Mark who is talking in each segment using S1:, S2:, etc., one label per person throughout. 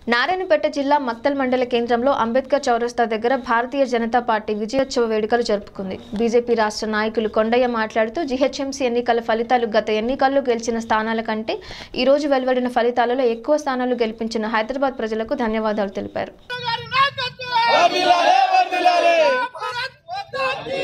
S1: నారాయణపేట జిల్లా మక్తల్ మండల కేంద్రంలో అంబేద్కర్ చౌరస్తా దగ్గర భారతీయ జనతా పార్టీ విజయోత్సవ వేడుకలు జరుపుకుంది బీజేపీ రాష్ట్ర నాయకులు కొండయ్య మాట్లాడుతూ జీహెచ్ఎంసీ ఎన్నికల ఫలితాలు గత ఎన్నికల్లో గెలిచిన స్థానాల కంటే ఈ రోజు వెలువడిన ఫలితాలలో ఎక్కువ స్థానాలు గెలిపించిన హైదరాబాద్ ప్రజలకు ధన్యవాదాలు తెలిపారు
S2: గారి నాయకత్వం భారత్ మాతా కీ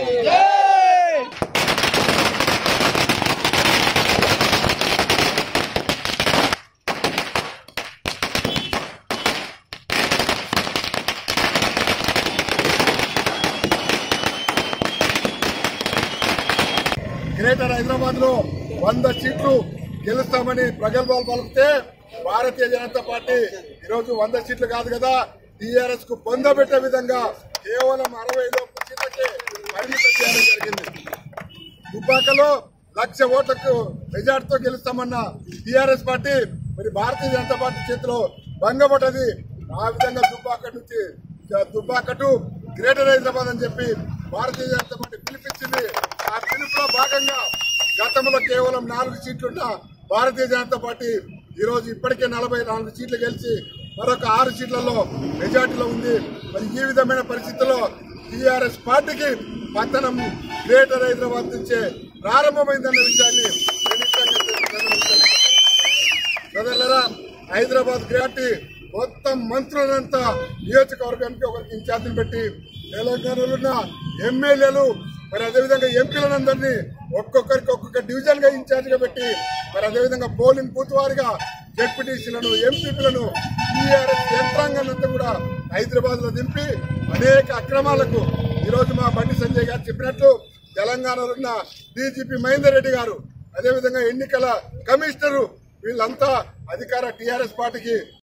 S3: గ్రేటర్ హైదరాబాద్ లో వంద సీట్లు గెలుస్తామని ప్రగల్భాలు పలికితే భారతీయ జనతా పార్టీ ఈరోజు వంద సీట్లు కాదు కదా టీఆర్ఎస్ కు పొందబెట్టే విధంగా కేవలం అరవై లోపు సీట్లకే పరిమితం చేయడం జరిగింది దుబ్బాకలో లక్ష ఓట్లకు మెజార్టీతో గెలుస్తామన్న టీఆర్ఎస్ పార్టీ మరి భారతీయ జనతా పార్టీ చేతిలో భంగపడ్డది ఆ విధంగా దుబ్బాక నుంచి దుబ్బాక టు గ్రేటర్ హైదరాబాద్ అని చెప్పి భారతీయ జనతా పార్టీ పిలిపించింది ఆ పిలుపులో భాగంగా గతంలో కేవలం నాలుగు సీట్లున్న భారతీయ జనతా పార్టీ ఈ రోజు ఇప్పటికే నలభై నాలుగు సీట్లు గెలిచి మరొక ఆరు సీట్లలో మెజార్టీలో ఉంది మరి ఈ విధమైన పరిస్థితుల్లో టీఆర్ఎస్ పార్టీకి పతనం గ్రేటర్ హైదరాబాద్ నుంచే ప్రారంభమైందన్న విషయాన్ని ప్రజలకు తెలుసు. సోదరులారా హైదరాబాద్ గ్రాటి మొత్తం మంత్రులంతా నియోజకవర్గానికి ఒకరికి ఇన్ఛార్జిని పెట్టి తెలంగాణలో ఉన్న ఎమ్మెల్యేలు మరి అదేవిధంగా ఎంపీలందరినీ ఒక్కొక్కరికి ఒక్కొక్క డివిజన్ గా ఇన్ఛార్జ్ గా పెట్టి మరి అదేవిధంగా పోలింగ్ బూత్ వారిగా జెడ్పీటీసీలను ఎంపీలను టీఆర్ఎస్ యంత్రాంగాన్నంతా కూడా హైదరాబాద్ లో దింపి అనేక అక్రమాలకు ఈ రోజు మా బండి సంజయ్ గారు చెప్పినట్లు తెలంగాణలో ఉన్న డీజీపీ మహేందర్ రెడ్డి గారు అదేవిధంగా ఎన్నికల కమిషనరు వీళ్ళంతా అధికార టీఆర్ఎస్ పార్టీకి